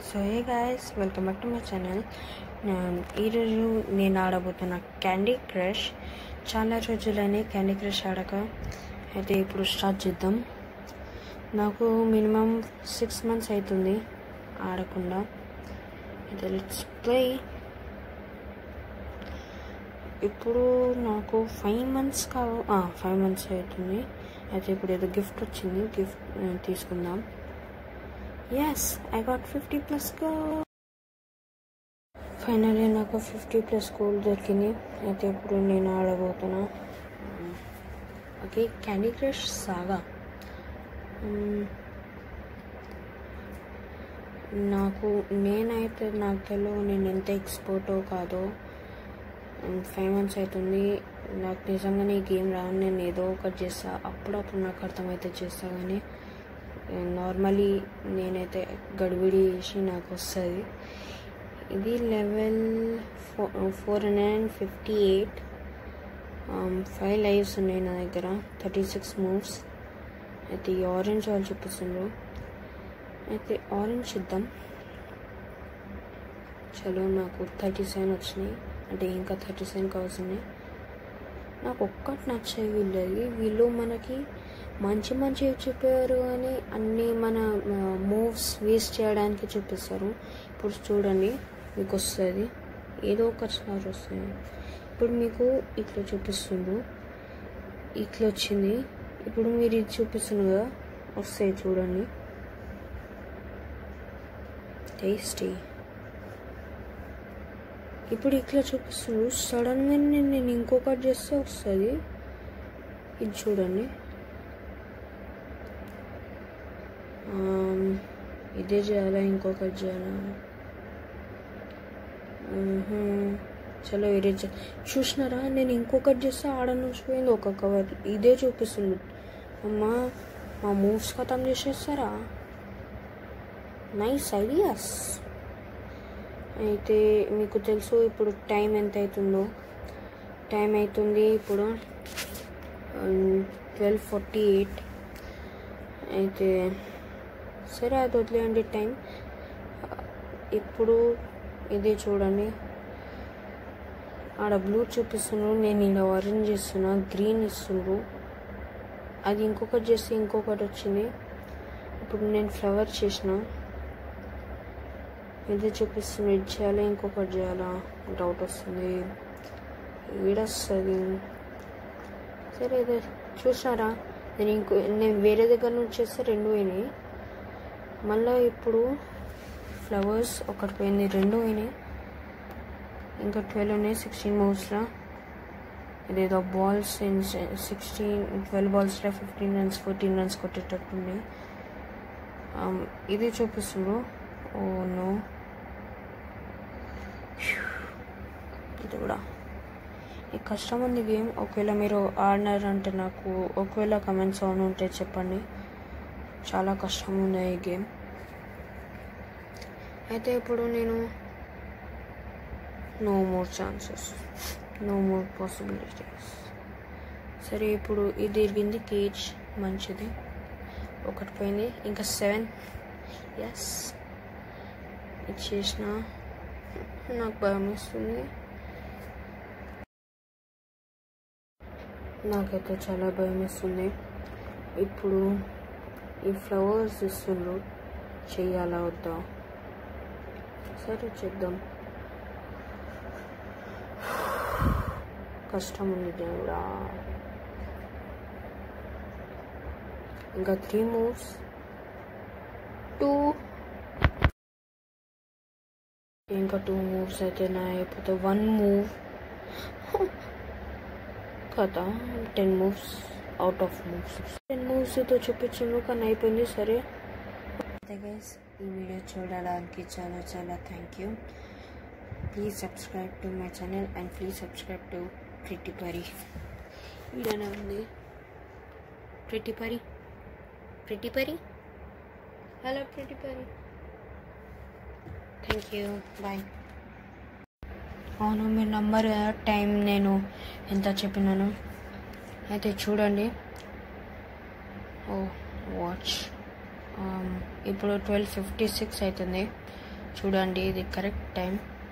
so hey guys welcome back to my channel ఈరోజు నేను ఆడబోతున్న candy crush చాలా రోజులని క్యాండీ క్రష్ ఆడక అయితే ఇప్పుడు స్టార్ట్ చేద్దాం నాకు మినిమం సిక్స్ మంత్స్ అవుతుంది ఆడకుండా అయితే లెట్స్ ప్లే ఇప్పుడు నాకు ఫైవ్ మంత్స్ కావు ఫైవ్ మంత్స్ అవుతుంది అయితే ఇప్పుడు ఏదో గిఫ్ట్ వచ్చింది గిఫ్ట్ తీసుకుందాం yes I got fifty plus finally నాకు ఫిఫ్టీ ప్లస్ గోల్డ్ దొరికింది అయితే ఇప్పుడు నేను ఆడబోతున్నా ఓకే క్యాండీ క్రష్ సాగా నాకు నేనైతే నాకు తెలియదు నేను ఎంత ఎక్స్పోర్టో కాదో ఫైవ్ మంత్స్ అవుతుంది నాకు నిజంగానే ఈ గేమ్ రాను నేను ఏదో ఒకటి చేస్తా అప్పుడప్పుడు నాకు అర్థమైతే చేస్తా కానీ నార్మలీ నేనైతే గడిబిడి చేసి నాకు వస్తుంది ఇది level four four hundred and fifty eight five lives ఉన్నాయి నా దగ్గర థర్టీ సిక్స్ మూవ్స్ అయితే ఈ ఆరెంజ్ వాళ్ళు చూపిస్తుండ్రు అయితే ఆరెంజ్ ఇద్దాం చలో నాకు థర్టీ సెవెన్ వచ్చినాయి అంటే ఇంకా థర్టీ సెవెన్ కావాల్సినాయి నాకు ఒక్కటి నచ్చాయి వీళ్ళది వీళ్ళు మనకి మంచి మంచి చెప్పారు కానీ అన్నీ మన మూవ్స్ వేస్ట్ చేయడానికి చూపిస్తారు ఇప్పుడు చూడండి మీకు వస్తుంది ఏదో ఒకసారి వస్తుంది ఇప్పుడు మీకు ఇట్లా చూపిస్తుండ్రు ఇట్లా వచ్చింది ఇప్పుడు మీరు ఇది చూపిస్తుంది కదా వస్తాయి చూడండి టేస్టీ ఇప్పుడు ఇట్లా చూపిస్తుంది సడన్గా నేను నేను ఇంకొకటి చేస్తే వస్తుంది ఇది చూడండి ఇదే చేయాలా ఇంకొకటి చేయాలా చలో ఇదే చూసినారా నేను ఇంకొకటి చేస్తే ఆడ నుంచి పోయింది ఒక కవర్ ఇదే చూపిస్తుంది అమ్మా మా మూవ్స్ ఖతం చేసేస్తారా నైస్ ఐడియాస్ అయితే మీకు తెలుసు ఇప్పుడు టైం ఎంత అవుతుందో టైం అవుతుంది ఇప్పుడు ట్వెల్వ్ ఫార్టీ ఎయిట్ అయితే సరే అది వదిలేయండి టైం ఇప్పుడు ఇది చూడండి ఆడ బ్లూ చూపిస్తున్నారు నేను ఇలా ఆరెంజ్ ఇస్తున్నా గ్రీన్ ఇస్తున్నారు అది ఇంకొకటి చేస్తే ఇంకొకటి వచ్చింది ఇప్పుడు నేను ఫ్లవర్ చేసిన ఇది చూపిస్తుంది ఇది చేయాలి ఇంకొకటి చేయాలా డౌట్ వస్తుంది ఈడొస్తుంది సరే ఇది చూసారా నేను ఇంకో నేను వేరే దగ్గర నుంచి చేస్తే రెండు పోయినాయి మళ్ళీ ఇప్పుడు ఫ్లవర్స్ ఒకటి పోయింది రెండు పోయినాయి ఇంకా ట్వెల్వ్ ఉన్నాయి సిక్స్టీన్ మూవ్స్లో ఇదేదో బాల్స్ సిక్స్టీన్ ట్వెల్వ్ బాల్స్లో ఫిఫ్టీన్ రన్స్ ఫోర్టీన్ రన్స్ కొట్టేటట్టుంది ఇది చూపిస్తుంది ఓ నో ఇది కూడా ఈ కష్టం ఉంది గేమ్ ఒకవేళ మీరు ఆడినారంటే నాకు ఒకవేళ కమెంట్స్ ఆన్ ఉంటే చెప్పండి చాలా కష్టం ఉంది ఈ గేమ్ అయితే ఇప్పుడు నేను no more chances no more possibilities సరే ఇప్పుడు ఇది ఇరిగింది కేజ్ మంచిది ఒకటి పోయింది ఇంకా సెవెన్ ఎస్ ఇచ్చేసిన నాకు భయం వేస్తుంది నాకైతే చాలా భయం వేస్తుంది ఇప్పుడు ఈ ఫ్లవర్స్ ఇస్తుండ్రు చెయ్యాలా వద్దా సరే చేద్దాం కష్టం ఉంది దేవుడా ఇంకా త్రీ మూవ్స్ టూ ఇంకా టూ మూవ్స్ అయితే నా అయిపోతే వన్ మూవ్ కదా ten moves out of moves ten moves అయితే చూపించాను కానీ అయిపోయింది సరే గైస్ ఈ వీడియో చూడడానికి చాలా చాలా thank you please subscribe to my channel and please subscribe to pretty Pari వీడియోనే ఉంది pretty Pari pretty Pari hello pretty Pari thank you bye అవును మీ నంబర్ టైం నేను ఎంత చెప్పినాను అయితే చూడండి ఓ వాచ్ ఇప్పుడు ట్వెల్వ్ ఫిఫ్టీ సిక్స్ అవుతుంది చూడండి ఇది కరెక్ట్ టైం